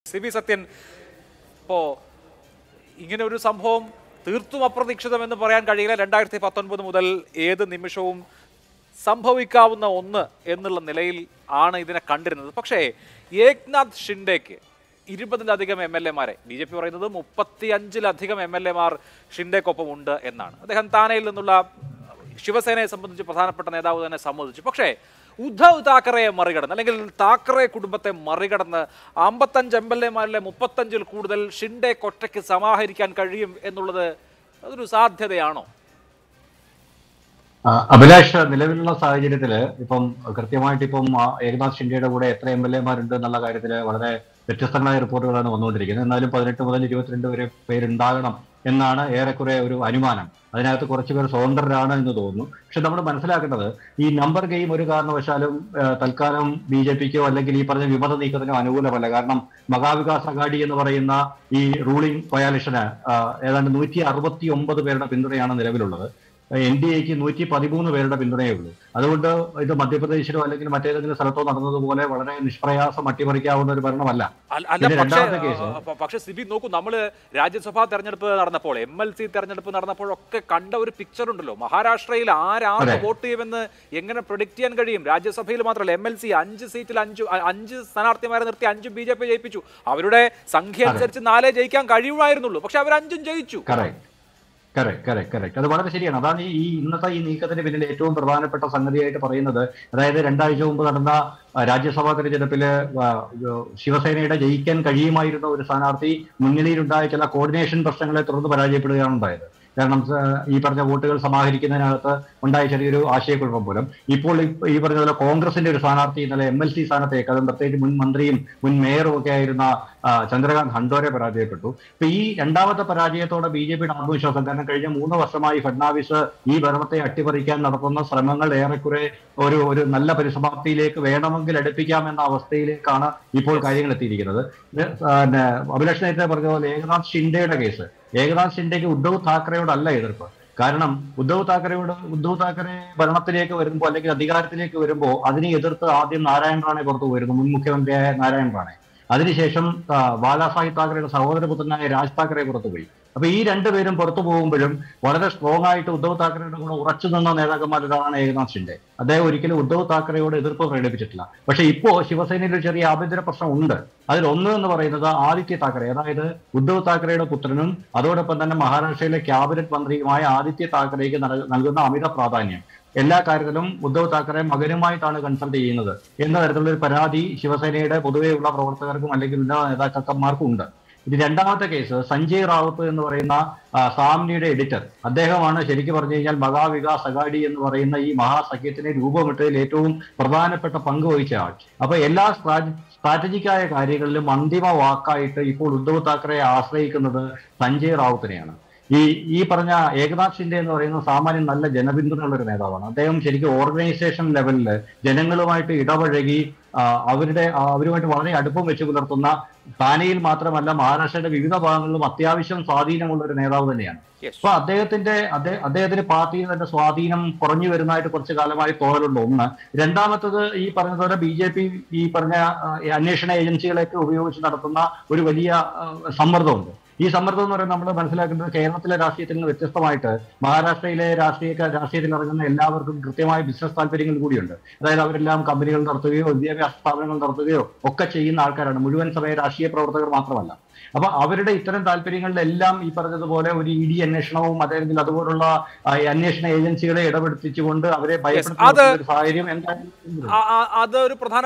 C B Sathyan ഇപ്പോ ഇങ്ങനെ ഒരു സംഭവം തീർത്തും അപ്രതീക്ഷിതമെന്ന് പറയാൻ കഴിയില്ല രണ്ടായിരത്തി പത്തൊൻപത് മുതൽ ഏത് നിമിഷവും സംഭവിക്കാവുന്ന ഒന്ന് എന്നുള്ള നിലയിൽ ആണ് ഇതിനെ കണ്ടിരുന്നത് പക്ഷേ ഏക്നാഥ് ഷിൻഡേക്ക് ഇരുപതിലധികം എം എൽ എമാരെ ബി ജെ പി പറയുന്നത് മുപ്പത്തി അഞ്ചിലധികം എം എൽ എമാർ ഷിൻഡേക്കൊപ്പം ഉണ്ട് എന്നാണ് അദ്ദേഹം താനയിൽ നിന്നുള്ള ശിവസേനയെ സംബന്ധിച്ച് പ്രധാനപ്പെട്ട നേതാവ് തന്നെ സമ്മതിച്ചു പക്ഷേ ഉദ്ധവ് താക്കറയെ മറികടന്ന് അല്ലെങ്കിൽ താക്കറെ കുടുംബത്തെ മറികടന്ന് അമ്പത്തഞ്ച് എം എൽ എമാരിലെ മുപ്പത്തഞ്ചിൽ കൂടുതൽ ഷിൻഡെ കൊറ്റയ്ക്ക് സമാഹരിക്കാൻ കഴിയും എന്നുള്ളത് അതൊരു സാധ്യതയാണോ ആ, അഭിലാഷ് നിലവിലുള്ള സാഹചര്യത്തില് ഇപ്പം കൃത്യമായിട്ട് ഇപ്പം ആ, ഏകനാഥ് ഷിൻഡെയുടെ കൂടെ എത്ര എം എൽ എമാരുണ്ട് എന്നുള്ള കാര്യത്തിൽ വളരെ വ്യത്യസ്തങ്ങളായ റിപ്പോർട്ടുകളാണ് വന്നുകൊണ്ടിരിക്കുന്നത് എന്നാലും പതിനെട്ട് മുതൽ ഇരുപത്തിരണ്ട് വരെ പേരുണ്ടാകണം എന്നാണ് ഏറെക്കുറെ ഒരു അനുമാനം അതിനകത്ത് കുറച്ച് പേർ സ്വതന്ത്രരാണ് എന്ന് തോന്നുന്നു പക്ഷെ നമ്മൾ മനസ്സിലാക്കേണ്ടത് ഈ നമ്പർ ഗെയിം ഒരു കാരണവശാലും ആ, തൽക്കാലം ബി ജെ പിക്കോ അല്ലെങ്കിൽ ഈ പറഞ്ഞ വിമത നീക്കത്തിനോ അനുകൂലമല്ല കാരണം മഹാവികാസ് അഘാഡി എന്ന് പറയുന്ന ഈ റൂളിംഗ് കൊയാലിഷന് ആ, ഏതാണ്ട് നൂറ്റി അറുപത്തി ഒമ്പത് പേരുടെ പിന്തുണയാണ് നിലവിലുള്ളത് എൻ ഡി എക്ക് നൂറ്റി പതിമൂന്ന് പേരുടെ പിന്തുണയേ ഉള്ളൂ അതുകൊണ്ട് ഇത് മധ്യപ്രദേശിലോ അല്ലെങ്കിൽ മറ്റേതെങ്കിലും സ്ഥലത്തോ നടന്നതുപോലെ വളരെ നിഷ്പ്രയാസം അട്ടിമറിക്കാവുന്ന ഒരു ഭരണമല്ല അല്ല അല്ല, പിന്നെ പക്ഷേ രണ്ടാമത്തെ കേസ് ആ, പ- പക്ഷേ സിബി നോക്കൂ നമ്മൾ രാജ്യസഭാ തെരഞ്ഞെടുപ്പ് നടന്നപ്പോൾ എം എൽ സി തെരഞ്ഞെടുപ്പ് നടന്നപ്പോഴൊക്കെ കണ്ട ഒരു പിക്ചർ ഉണ്ടല്ലോ മഹാരാഷ്ട്രയിൽ ആരാണ് അതെ. വോട്ട് ചെയ്യുമെന്ന് എങ്ങനെ പ്രൊഡിക്ട് ചെയ്യാൻ കഴിയും രാജ്യസഭയിൽ മാത്രമല്ല എം എൽ സി അഞ്ച് സീറ്റിൽ അഞ്ച് അ- അഞ്ച് സ്ഥാനാർത്ഥിമാരെ നിർത്തി അഞ്ചും ബി ജെ പി ജയിപ്പിച്ചു അവരുടെ സംഖ്യ അനുസരിച്ച് നാലേ ജയിക്കാൻ കഴിയുമായിരുന്നുള്ളൂ പക്ഷെ അവർ അഞ്ചും ജയിച്ചു കറക്റ്റ് കറക്റ്റ് കറക്റ്റ് കറക്റ്റ് അത് വളരെ ശരിയാണ് അതാണ് ഈ ഇന്നത്തെ ഈ നീക്കത്തിന് പിന്നിൽ ഏറ്റവും പ്രധാനപ്പെട്ട സംഗതിയായിട്ട് പറയുന്നത് അതായത് രണ്ടാഴ്ച മുമ്പ് നടന്ന ആ, രാജ്യസഭാ തെരഞ്ഞെടുപ്പില് ആ, ഒരു ശിവസേനയുടെ ജയിക്കാൻ കഴിയുമായിരുന്ന ഒരു സ്ഥാനാർത്ഥി മുന്നണിയിലുണ്ടായ ചില കോർഡിനേഷൻ പ്രശ്നങ്ങളെ തുടർന്ന് പരാജയപ്പെടുകയാണ് ഉണ്ടായത് കാരണം ആ, ഈ പറഞ്ഞ വോട്ടുകൾ സമാഹരിക്കുന്നതിനകത്ത് ഉണ്ടായ ചെറിയൊരു ആശയക്കുഴപ്പം മൂലം ഇപ്പോൾ ഈ- ഈ പറഞ്ഞ പോലെ കോൺഗ്രസിന്റെ ഒരു സ്ഥാനാർത്ഥി ഇന്നലെ എം എൽ സി സ്ഥാനത്തേക്ക് അതും പ്രത്യേകിച്ച് മുൻ മന്ത്രിയും മുൻ മേയറും ഒക്കെ ആയിരുന്ന ആ, ചന്ദ്രകാന്ത് ഹണ്ടോരെ പരാജയപ്പെട്ടു ഇപ്പൊ ഈ രണ്ടാമത്തെ പരാജയത്തോടെ ബി ജെ പിയുടെ ആത്മവിശ്വാസം കാരണം കഴിഞ്ഞ മൂന്ന് വർഷമായി ഫഡ്നാവിസ് ഈ ഭരണത്തെ അട്ടിമറിക്കാൻ നടത്തുന്ന ശ്രമങ്ങൾ ഏറെക്കുറെ ഒരു ഒരു നല്ല പരിസമാപ്തിയിലേക്ക് വേണമെങ്കിൽ അടുപ്പിക്കാം എന്ന അവസ്ഥയിലേക്കാണ് ഇപ്പോൾ കാര്യങ്ങൾ എത്തിയിരിക്കുന്നത് ഇത് ആ, പിന്നെ അഭിലാഷ് നേരത്തെ പറഞ്ഞ പോലെ ഏകനാഥ് ഷിൻഡെയുടെ കേസ് ഏകനാഥ് ഷിൻഡെക്ക് ഉദ്ധവ് താക്കറയോടല്ല എതിർപ്പ് കാരണം ഉദ്ധവ് താക്കറയോട് ഉദ്ധവ് താക്കറെ ഭരണത്തിലേക്ക് വരുമ്പോൾ അല്ലെങ്കിൽ അധികാരത്തിലേക്ക് വരുമ്പോൾ അതിനെ എതിർത്ത് ആദ്യം നാരായൺ റാണെ പുറത്തു വരുന്നു മുൻ മുഖ്യമന്ത്രിയായ നാരായൺ റാണെ അതിനുശേഷം ആ, ബാലാസാഹിബ് താക്കറയുടെ സഹോദരപുത്രനായ രാജ് താക്കറെ പുറത്തുപോയി അപ്പൊ ഈ രണ്ടുപേരും പുറത്തു പോകുമ്പോഴും വളരെ സ്ട്രോങ് ആയിട്ട് ഉദ്ധവ് താക്കറയുടെ കൂടെ ഉറച്ചു നിന്ന നേതാക്കന്മാരൊരാളാണ് ഏകനാഥ് ഷിൻഡെ അദ്ദേഹം ഒരിക്കലും ഉദ്ധവ് താക്കറയോട് എതിർപ്പ് പ്രകടിപ്പിച്ചിട്ടില്ല പക്ഷെ ഇപ്പോ ശിവസേനയിൽ ഒരു ചെറിയ ആഭ്യന്തര പ്രശ്നം ഉണ്ട് അതിൽ ഒന്ന് എന്ന് പറയുന്നത് ആദിത്യ താക്കറെ അതായത് ഉദ്ധവ് താക്കറയുടെ പുത്രനും അതോടൊപ്പം തന്നെ മഹാരാഷ്ട്രയിലെ ക്യാബിനറ്റ് മന്ത്രിയുമായ ആദിത്യ താക്കറേക്ക് നൽ- നൽകുന്ന അമിത പ്രാധാന്യം എല്ലാ കാര്യത്തിലും ഉദ്ധവ് താക്കറെ മകനുമായിട്ടാണ് കൺസൾട്ട് ചെയ്യുന്നത് എന്ന തരത്തിലുള്ള ഒരു പരാതി ശിവസേനയുടെ പൊതുവെയുള്ള പ്രവർത്തകർക്കും അല്ലെങ്കിൽ ഉന്നത നേതാക്കന്മാർക്കും ഉണ്ട് ഇത് രണ്ടാമത്തെ കേസ് സഞ്ജയ് റാവത്ത് എന്ന് പറയുന്ന ആ, സാമ്നിയുടെ എഡിറ്റർ അദ്ദേഹമാണ് ശരിക്കും പറഞ്ഞു കഴിഞ്ഞാൽ മഹാവികാസ് അഗാഡി എന്ന് പറയുന്ന ഈ മഹാസഖ്യത്തിനെ രൂപമിട്ടതിൽ ഏറ്റവും പ്രധാനപ്പെട്ട പങ്ക് വഹിച്ച ആൾ അപ്പൊ എല്ലാ സ്ട്രാറ്റജിക്കായ കാര്യങ്ങളിലും അന്തിമ വാക്കായിട്ട് ഇപ്പോൾ ഉദ്ധവ് താക്കറെ ആശ്രയിക്കുന്നത് സഞ്ജയ് റാവുത്തിനെയാണ് ഈ ഈ പറഞ്ഞ ഏകനാഥ് ഷിൻഡെ എന്ന് പറയുന്ന സാമാന്യം നല്ല ജനപിന്തുണയുള്ള ഒരു നേതാവാണ് അദ്ദേഹം ശരിക്കും ഓർഗനൈസേഷൻ ലെവലിൽ ജനങ്ങളുമായിട്ട് ഇടപഴകി ആ, അവരുടെ ആ, അവരുമായിട്ട് വളരെ അടുപ്പം വെച്ച് പുലർത്തുന്ന താനെയിൽ മാത്രമല്ല മഹാരാഷ്ട്രയുടെ വിവിധ ഭാഗങ്ങളിലും അത്യാവശ്യം സ്വാധീനമുള്ള ഒരു നേതാവ് തന്നെയാണ് Yes. അപ്പൊ അദ്ദേഹത്തിന്റെ അദ്ദേഹ- അദ്ദേഹത്തിന് പാർട്ടിയിൽ തന്നെ സ്വാധീനം കുറഞ്ഞു വരുന്നതായിട്ട് കുറച്ചു കാലമായി തോന്നലുണ്ട് ഒന്ന് രണ്ടാമത്തത് ഈ പറഞ്ഞതുപോലെ ബി ജെ പി ഈ പറഞ്ഞ ആ, ഈ അന്വേഷണ ഏജൻസികളെയൊക്കെ ഉപയോഗിച്ച് നടത്തുന്ന ഒരു വലിയ ആ, സമ്മർദ്ദമുണ്ട് ഈ സമ്മർദ്ദം എന്ന് പറയുന്നത് നമ്മൾ മനസ്സിലാക്കേണ്ടത് കേരളത്തിലെ രാഷ്ട്രീയത്തിൽ നിന്ന് വ്യത്യസ്തമായിട്ട് മഹാരാഷ്ട്രയിലെ രാഷ്ട്രീയ രാഷ്ട്രീയത്തിൽ ഇറങ്ങുന്ന എല്ലാവർക്കും കൃത്യമായ ബിസിനസ് താല്പര്യങ്ങൾ കൂടിയുണ്ട് അതായത് അവരെല്ലാം കമ്പനികൾ നടത്തുകയോ വിദ്യാഭ്യാസ സ്ഥാപനങ്ങൾ നടത്തുകയോ ഒക്കെ ചെയ്യുന്ന ആൾക്കാരാണ് മുഴുവൻ സമയ രാഷ്ട്രീയ പ്രവർത്തകർ മാത്രമല്ല അപ്പൊ അവരുടെ ഇത്തരം താല്പര്യങ്ങളിലെല്ലാം ഈ പറഞ്ഞതുപോലെ ഒരു ഇ ഡി അന്വേഷണവും അല്ലെങ്കിൽ അതുപോലുള്ള ആ, ഈ അന്വേഷണ ഏജൻസികളെ ഇടപെടുത്തിച്ചുകൊണ്ട് അവരെ ഭയപ്പെടുത്തുന്ന അത് ഒരു സാഹചര്യം എന്തായാലും ആ- ആ- അത് ഒരു പ്രധാന